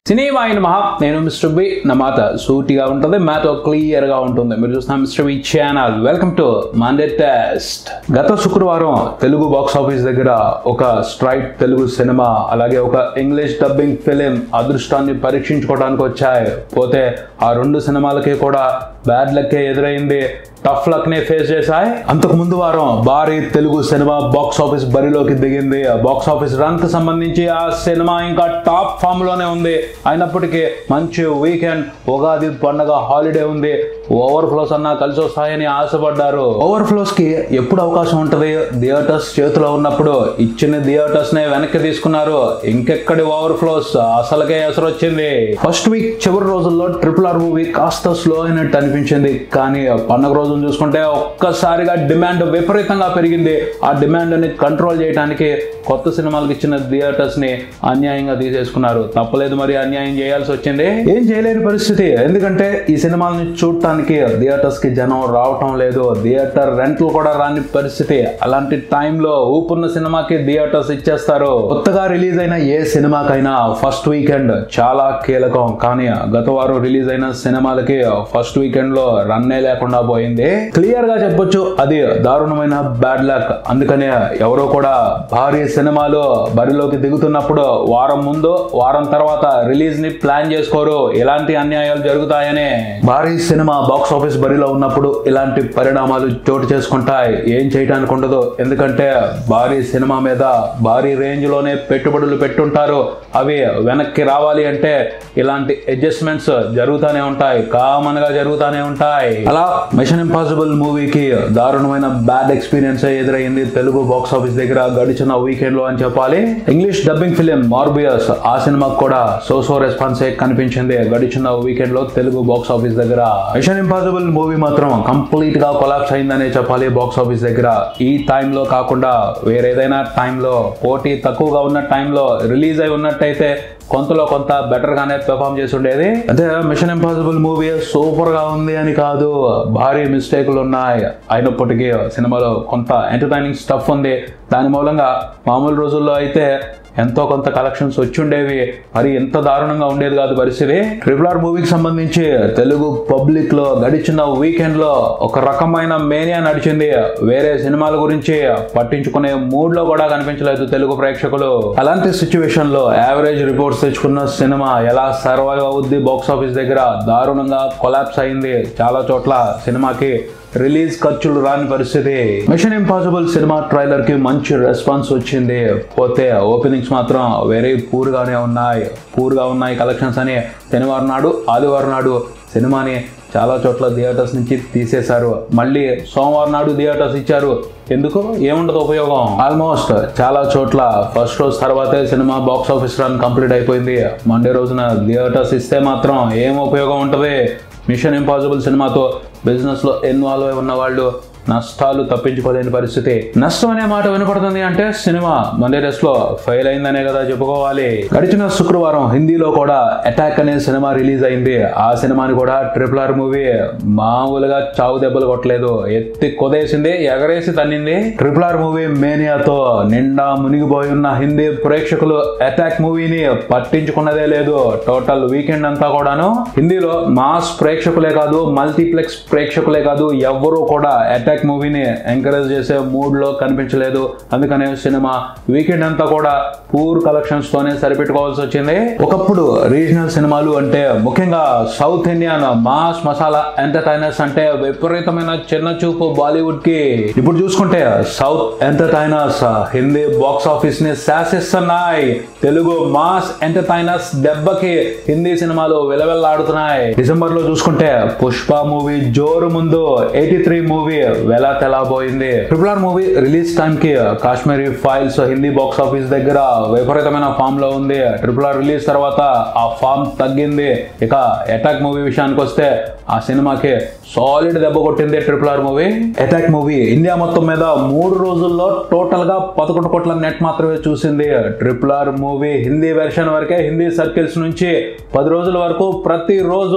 cinema అయిన మహా నేను మిస్టర్ బి నా మాట సూటిగా ఉంటుంది మ్యాథ్ క్లియర్ గా ఉంటుంది మీరు చూస్తున్న mister B channel welcome to Monday test గత శుక్రవారం తెలుగు బాక్స్ ఆఫీస్ దగ్గర ఒక స్ట్రైట్ తెలుగు సినిమా అలాగే ఒక ఇంగ్లీష్ డబ్బింగ్ ఫిలిం అదృష్టాన్ని పరీక్షించుకోవడానికి వచ్చాయి పోతే ఆ రెండు సినిమాలకి కూడా బ్యాడ్ లక్కే ఎదురైంది టఫ్ లక్ నే ఫేస్ చేశాయి అంతకు ముందు వారం భారీ తెలుగు సినిమా బాక్స్ ఆఫీస్ బరిలోకి దిగింది బాక్స్ ఆఫీస్ రన్ కి సంబంధించి ఆ సినిమా ఇంకా టాప్ ఫామ్ లోనే ఉంది అయినప్పటికీ మంచి వీకెండ్ ఉగాది పండగ హాలిడే ఉంది ఓవర్ ఫ్లోస్ అన్నా కలిసి వస్తాయని ఆశపడ్డారు ఓవర్ ఫ్లోస్ కి ఎప్పుడు అవకాశం ఉంటది థియేటర్స్ చేతిలో ఉన్నప్పుడు ఇచ్చిన థియేటర్స్ నే వెనక్కి తీసుకున్నారు ఇంకెక్కడి ఓవర్ ఫ్లోస్ అసలుకే ఎసరు వచ్చింది ఫస్ట్ వీక్ చివరి రోజుల్లో ట్రిపుల్ ఆర్ మూవీ కాస్త స్లో అయినట్టు అనిపించింది కానీ పండగ రోజును చూసుకుంటే ఒక్కసారిగా డిమాండ్ విపరీతంగా పెరిగింది ఆ డిమాండ్ ని కంట్రోల్ చేయడానికి కొత్త సినిమాలకు ఇచ్చిన థియేటర్స్ ని అన్యాయంగా తీసేసుకున్నారు తప్పలేదు మరి అన్యాయం చేయాల్సి వచ్చింది ఏం చేయలేని పరిస్థితి ఎందుకంటే ఈ సినిమాలని చూడటానికి థియేటర్స్ కి జనం రావటం లేదు థియేటర్ రెంట్లు కూడా రాని పరిస్థితి అలాంటి టైంలో ఊపున్న సినిమాకి థియేటర్స్ ఇచ్చేస్తారు కొత్తగా రిలీజ్ అయిన ఏ సినిమాకైనా ఫస్ట్ వీకెండ్ చాలా కీలకం కానీ గత వారం రిలీజ్ అయిన సినిమాలకి ఫస్ట్ వీకెండ్ లో రన్నే లేకుండా పోయింది క్లియర్ గా చెప్పొచ్చు అది దారుణమైన బ్యాడ్ లక్ అందుకనే ఎవరో కూడా భారీ సినిమాలు బరిలోకి దిగుతున్నప్పుడు వారం ముందు వారం తర్వాత రిలీజ్ ని ప్లాన్ చేసుకోరు ఇలాంటి అన్యాయాలు జరుగుతాయనే భారీ సినిమా బాక్స్ ఆఫీస్ బరిలో ఉన్నప్పుడు ఇలాంటి పరిణామాలు చోటు చేసుకుంటాయి ఏం చేయడానికి ఉండదు ఎందుకంటే భారీ సినిమా మీద భారీ రేంజ్ లోనే పెట్టుబడులు పెట్టుంటారు అవి వెనక్కి రావాలి అంటే ఇలాంటి అడ్జస్ట్మెంట్స్ జరుగుతూనే ఉంటాయి కామన్ గా జరుగుతూనే ఉంటాయి అలా మిషన్ ఇంపాసిబుల్ మూవీకి దారుణమైన బ్యాడ్ ఎక్స్పీరియన్స్ ఎదురైంది తెలుగు బాక్స్ ఆఫీస్ దగ్గర గడిచిన వీకెండ్ లో అని చెప్పాలి ఇంగ్లీష్ డబ్బింగ్ ఫిలిం మార్బియస్ ఆ సినిమాకు కూడా సో సో రెస్పాన్స్ కనిపించింది గడిచిన వీకెండ్ లో తెలుగు బాక్స్ ఆఫీస్ దగ్గర మిషన్ ఇంపాసిబుల్ మూవీ మాత్రం కంప్లీట్ గా కొలాప్స్ అయిందనే చెప్పాలి బాక్స్ ఆఫీస్ దగ్గర ఈ టైంలో కాకుండా వేరేదైనా టైంలో పోటీ తక్కువగా ఉన్న టైంలో రిలీజ్ అయి ఉన్నట్టయితే కొంతలో కొంత బెటర్ గానే పెర్ఫామ్ చేసి ఉండేది అంటే మిషన్ ఇంపాసిబుల్ మూవీ సూపర్ గా ఉంది అని కాదు భారీ మిస్టేకులు ఉన్నాయి అయినప్పటికీ సినిమాలో కొంత ఎంటర్టైనింగ్ స్టఫ్ ఉంది దాని మూలంగా మామూలు రోజుల్లో అయితే ఎంతో కొంత కలెక్షన్స్ వచ్చి ఉండేవి మరి ఎంత దారుణంగా ఉండేది కాదు పరిస్థితి ట్రిపుల్ ఆర్ మూవీకి సంబంధించి తెలుగు పబ్లిక్ లో గడిచిన వీకెండ్ లో ఒక రకమైన మేనియా నడిచింది వేరే సినిమాల గురించి పట్టించుకునే మూడ్ లో కూడా కనిపించలేదు తెలుగు ప్రేక్షకులు అలాంటి సిచ్యువేషన్ లో యావరేజ్ రిపోర్ట్స్ తెచ్చుకున్న సినిమా ఎలా సర్వైవ్ అవుద్ది బాక్స్ ఆఫీస్ దగ్గర దారుణంగా కొలాప్స్ అయింది చాలా చోట్ల సినిమాకి రిలీజ్ ఖర్చులు రాని పరిస్థితి మిషన్ ఇంపాసిబుల్ సినిమా ట్రైలర్ కి మంచి రెస్పాన్స్ వచ్చింది పోతే ఓపెనింగ్స్ మాత్రం వెరీ పూర్ గానే ఉన్నాయి పూర్ గా ఉన్నాయి కలెక్షన్స్ అని శనివారం నాడు ఆదివారం నాడు సినిమాని చాలా చోట్ల థియేటర్స్ నుంచి తీసేశారు మళ్ళీ సోమవారం నాడు థియేటర్స్ ఇచ్చారు ఎందుకు ఏముండదు ఉపయోగం ఆల్మోస్ట్ చాలా చోట్ల ఫస్ట్ రోజు తర్వాతే సినిమా బాక్స్ ఆఫీస్ రన్ కంప్లీట్ అయిపోయింది మండే రోజున థియేటర్స్ ఇస్తే మాత్రం ఏం ఉపయోగం ఉంటుంది మిషన్ ఇంపాసిబుల్ సినిమాతో బిజినెస్లో ఇన్వాల్వ్ అయి ఉన్న వాళ్ళు నష్టాలు తప్పించుకోలేని పరిస్థితి నష్టం అనే మాట వినపడుతుంది అంటే సినిమా మండే టెస్ట్ లో ఫెయిల్ అయిందనే కదా చెప్పుకోవాలి గడిచిన శుక్రవారం హిందీలో కూడా అటాక్ అనే సినిమా రిలీజ్ అయింది ఆ సినిమాని కూడా ట్రిపుల్ ఆర్ మూవీ మామూలుగా చావు దెబ్బలు కొట్టలేదు ఎత్తి కొదేసింది ఎగరేసి తన్నింది ట్రిపుల్ ఆర్ మూవీ మేనియాతో నిండా మునిగిపోయి ఉన్న హిందీ ప్రేక్షకులు అటాక్ మూవీని పట్టించుకున్నదే లేదు టోటల్ వీకెండ్ అంతా కూడాను హిందీలో మాస్ ప్రేక్షకులే కాదు మల్టీప్లెక్స్ ప్రేక్షకులే కాదు ఎవ్వరూ కూడా అటాక్ మూవీని ఎంకరేజ్ చేసే మూడ్ లో కనిపించలేదు అందుకనే సినిమా వీకెండ్ అంతా కూడా పూర్ కలెక్షన్స్ తోనే సరిపెట్టుకోవాల్సి వచ్చింది ఒకప్పుడు రీజనల్ సినిమాలు అంటే ముఖ్యంగా south Indian mass masala entertainers అంటే విపరీతమైన చిన్న చూపు బాలీవుడ్ కి ఇప్పుడు చూసుకుంటే south entertainers Hindi box office ని శాసిస్తున్నాయి తెలుగు మాస్ ఎంటర్టైనర్స్ దెబ్బకి హిందీ సినిమాలు విలవెల్లాడుతున్నాయి డిసెంబర్ లో చూసుకుంటే పుష్ప మూవీ జోరు ముందు ఎయిటీ త్రీ మూవీ వెలా తెలాబోయింది triple R movie release time కి Kashmiri files Hindi box office దగ్గర విపరీతమైన ఫామ్ లో ఉంది ట్రిపుల్ ఆర్ రిలీజ్ తర్వాత ఆ ఫామ్ తగ్గింది ఇక అటాక్ మూవీ విషయానికి వస్తే ఆ సినిమాకి సాలిడ్ దెబ్బ కొట్టింది triple R movie attack movie India మొత్తం మీద మూడు రోజుల్లో టోటల్ గా పదకొండు కోట్ల నెట్ మాత్రమే చూసింది triple R movie Hindi version వరకే హిందీ సర్కిల్స్ నుంచి పది రోజుల వరకు ప్రతి రోజు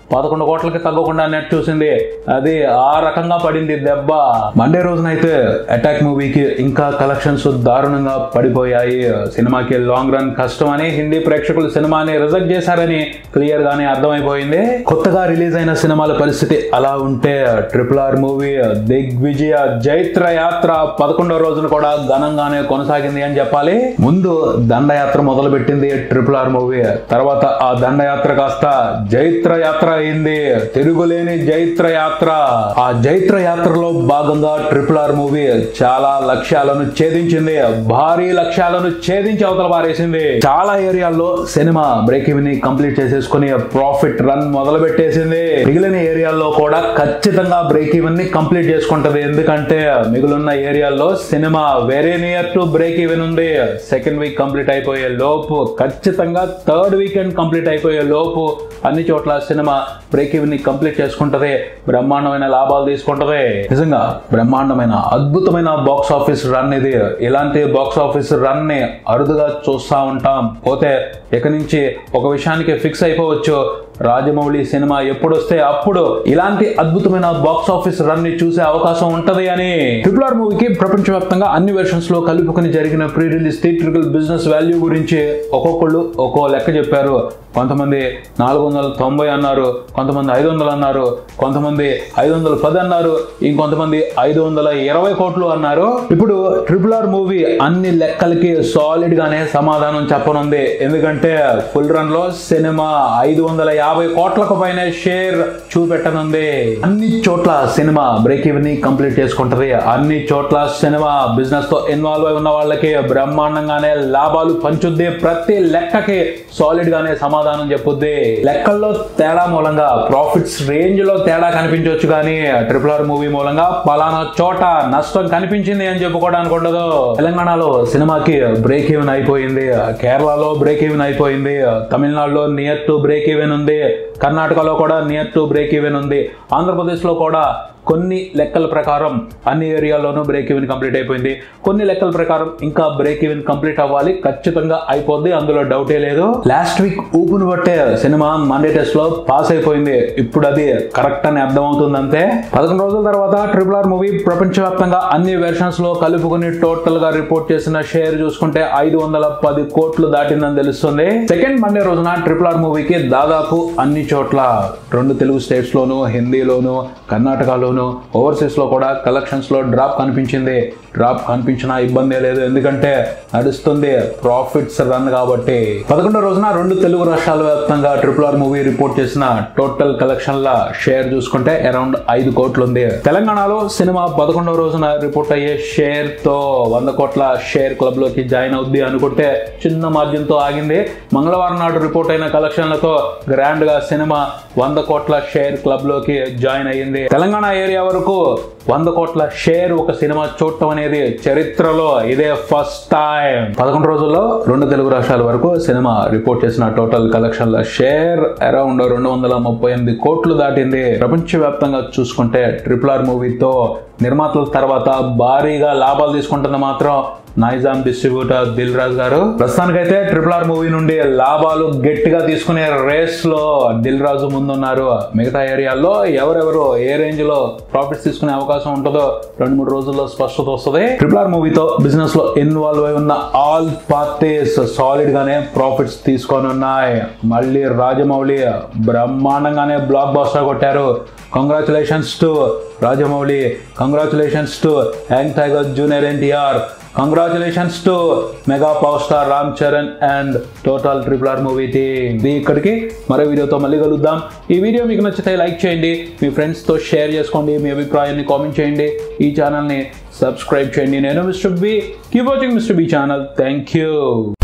పదకొండు కోట్లకి తగ్గకుండా నెట్ చూసింది అది ఆ రకంగా పడింది దెబ్బ మండే రోజున అయితే అటాక్ మూవీకి ఇంకా కలెక్షన్స్ దారుణంగా పడిపోయాయి సినిమాకి లాంగ్ రన్ కష్టమని హిందీ ప్రేక్షకులు సినిమాని రిజెక్ట్ చేశారని క్లియర్ గానే అర్థమైపోయింది కొత్తగా రిలీజ్ అయిన సినిమాల పరిస్థితి అలా ఉంటే ట్రిపుల్ ఆర్ మూవీ దిగ్విజయ జైత్ర యాత్ర పదకొండో రోజున కూడా ఘనంగానే కొనసాగింది అని చెప్పాలి ముందు దండయాత్ర మొదలు పెట్టింది ట్రిపుల్ ఆర్ మూవీ తర్వాత ఆ దండయాత్ర కాస్త జైత్ర యాత్ర అయింది తిరుగులేని జైత్ర యాత్ర ఆ జైత్ర యాత్రలో భాగంగా ట్రిపుల్ ఆర్ మూవీ చాలా లక్ష్యాలను ఛేదించింది భారీ లక్ష్యాలను ఛేదించి అవతల పారేసింది చాలా ఏరియాల్లో సినిమా బ్రేక్ ఈవెన్ ని కంప్లీట్ చేసేసుకుని ప్రాఫిట్ రన్ మొదలు పెట్టేసింది మిగిలిన ఏరియాల్లో కూడా ఖచ్చితంగా బ్రేక్ ఈవెన్ ని కంప్లీట్ చేసుకుంటది ఎందుకంటే మిగిలిన ఏరియాల్లో cinema very near to break even ఉంది సెకండ్ వీక్ కంప్లీట్ అయిపోయే లోపు ఖచ్చితంగా థర్డ్ వీకెండ్ కంప్లీట్ అయిపోయే లోపు అన్ని చోట్ల సినిమా బ్రేక్ ఈవెన్ ని కంప్లీట్ చేసుకుంటది బ్రహ్మాండమైన లాభాలు తీసుకుంటది నిజంగా బ్రహ్మాండమైన అద్భుతమైన బాక్స్ ఆఫీస్ రన్ ఇది ఇలాంటి బాక్స్ ఆఫీస్ రన్ ని అరుదుగా చూస్తా ఉంటాం పోతే ఇక నుంచి ఒక విషయానికి ఫిక్స్ అయిపోవచ్చు రాజమౌళి సినిమా ఎప్పుడు వస్తే అప్పుడు ఇలాంటి అద్భుతమైన బాక్స్ ఆఫీస్ రన్ ని చూసే అవకాశం ఉంటది అని ట్రిపుల్ ఆర్ మూవీకి ప్రపంచవ్యాప్తంగా అన్ని వెర్షన్స్ లో కలుపుకొని జరిగిన pre release theatrical business value గురించి ఒక్కొక్కళ్ళు ఒక్కో లెక్క చెప్పారు కొంతమంది నాలుగు వందల తొంభై అన్నారు కొంతమంది ఐదు వందలు అన్నారు కొంతమంది ఐదు వందల పది అన్నారు ఇంకొంతమంది ఐదు వందల ఇరవై కోట్లు అన్నారు ఇప్పుడు ట్రిపుల్ ఆర్ మూవీ అన్ని లెక్కలకి సాలిడ్ గానే సమాధానం చెప్పనుంది ఎందుకంటే ఫుల్ రన్ లో సినిమా ఐదు వందల యాభై కోట్లకు పైన షేర్ చూపెట్టనుంది అన్ని చోట్ల సినిమా బ్రేక్ ఈవెన్ ని కంప్లీట్ చేసుకుంటది అన్ని చోట్ల సినిమా బిజినెస్ తో ఇన్వాల్వ్ అయి ఉన్న వాళ్ళకి బ్రహ్మాండంగానే లాభాలు పంచుద్ది ప్రతి లెక్కకి సాలిడ్ గానే సమాధానం చెప్పుద్ది లెక్కల్లో తేడా మూలంగా ప్రాఫిట్స్ రేంజ్ లో తేడా కనిపించవచ్చు కానీ ట్రిపుల్ ఆర్ మూవీ మూలంగా పలానా చోట నష్టం కనిపించింది అని చెప్పుకోవడానికి ఉండదు తెలంగాణలో సినిమాకి బ్రేక్ ఈవెన్ అయిపోయింది కేరళలో బ్రేక్ ఈవెన్ అయిపోయింది తమిళనాడులో నియర్ టు బ్రేక్ ఈవెన్ ఉంది కర్ణాటకలో కూడా నియర్ టు బ్రేక్ ఈవెన్ ఉంది ఆంధ్రప్రదేశ్లో కూడా కొన్ని లెక్కల ప్రకారం అన్ని ఏరియాల్లోనూ బ్రేక్ ఈవెన్ కంప్లీట్ అయిపోయింది కొన్ని లెక్కల ప్రకారం ఇంకా బ్రేక్ ఈవెన్ కంప్లీట్ అవ్వాలి ఖచ్చితంగా అయిపోద్ది అందులో డౌటే లేదు లాస్ట్ వీక్ ఊపును బట్టే సినిమా మండే టెస్ట్ లో పాస్ అయిపోయింది ఇప్పుడు అది కరెక్ట్ అని అర్థం అవుతుంది అంతే పదకొండు రోజుల తర్వాత ట్రిపుల్ ఆర్ మూవీ ప్రపంచవ్యాప్తంగా అన్ని వెర్షన్స్ లో కలుపుకొని టోటల్ గా రిపోర్ట్ చేసిన షేర్ చూసుకుంటే ఐదు వందల పది కోట్లు దాటిందని తెలుస్తుంది సెకండ్ మండే రోజున ట్రిపుల్ ఆర్ మూవీకి దాదాపు అన్ని చోట్ల రెండు తెలుగు స్టేట్స్ లోను హిందీలోను కర్ణాటకలోను ఓవర్సీస్ లో కూడా కలెక్షన్స్ లో డ్రాప్ కనిపించింది డ్రాప్ కనిపించినా ఇబ్బంది లేదు ఎందుకంటే నడుస్తుంది ప్రాఫిట్స్ రన్ కాబట్టి పదకొండో రోజున రెండు తెలుగు రాష్ట్రాల వ్యాప్తంగా ట్రిపుల్ ఆర్ మూవీ రిపోర్ట్ చేసిన టోటల్ కలెక్షన్ల షేర్ చూసుకుంటే అరౌండ్ ఐదు కోట్లు ఉంది తెలంగాణలో సినిమా పదకొండవ రోజున రిపోర్ట్ అయ్యే షేర్ తో వంద కోట్ల షేర్ క్లబ్ లోకి జాయిన్ అవుద్ది అనుకుంటే చిన్న మార్జిన్ తో ఆగింది మంగళవారం నాడు రిపోర్ట్ అయిన కలెక్షన్లతో గ్రాండ్ గా సినిమా వంద కోట్ల షేర్ క్లబ్ లోకి జాయిన్ అయ్యింది తెలంగాణ ఏరియా వరకు వంద కోట్ల షేర్ ఒక సినిమా చూడటం అనేది చరిత్రలో ఇదే ఫస్ట్ టైం పదకొండు రోజుల్లో రెండు తెలుగు రాష్ట్రాల వరకు సినిమా రిపోర్ట్ చేసిన టోటల్ కలెక్షన్ల షేర్ అరౌండ్ రెండు వందల ముప్పై ఎనిమిది కోట్లు దాటింది ప్రపంచవ్యాప్తంగా చూసుకుంటే ట్రిపుల్ ఆర్ మూవీతో నిర్మాతల తర్వాత భారీగా లాభాలు తీసుకుంటుంది మాత్రం నైజాం డిస్ట్రిబ్యూటర్ దిల్ రాజ్ గారు ప్రస్తుతానికైతే ట్రిపుల్ ఆర్ మూవీ నుండి లాభాలు గట్టిగా తీసుకునే రేస్ లో దిల్ రాజు ముందున్నారు మిగతా ఏరియాల్లో ఎవరెవరు ఏ రేంజ్ లో ప్రాఫిట్స్ తీసుకునే అవకాశం ఉంటుందో రెండు మూడు రోజుల్లో స్పష్టత వస్తుంది ట్రిపుల్ ఆర్ మూవీతో బిజినెస్ లో ఇన్వాల్వ్ అయి ఉన్న ఆల్ పార్టీస్ సాలిడ్ గానే ప్రాఫిట్స్ తీసుకొని ఉన్నాయి మళ్ళీ రాజమౌళి బ్రహ్మాండంగానే బ్లాక్ బాస్టర్ కొట్టారు congratulations to Rajamouli congratulations to young tiger junior NTR congratulations to mega power star Ram Charan and total triple R movie team ఇది ఇక్కడికి మరో వీడియోతో మళ్ళీ కలుద్దాం ఈ వీడియో మీకు నచ్చితే లైక్ చేయండి మీ ఫ్రెండ్స్తో షేర్ చేసుకోండి మీ అభిప్రాయాన్ని కామెంట్ చేయండి ఈ ఛానల్ని సబ్స్క్రైబ్ చేయండి నేను mister B keep watching mister B channel thank you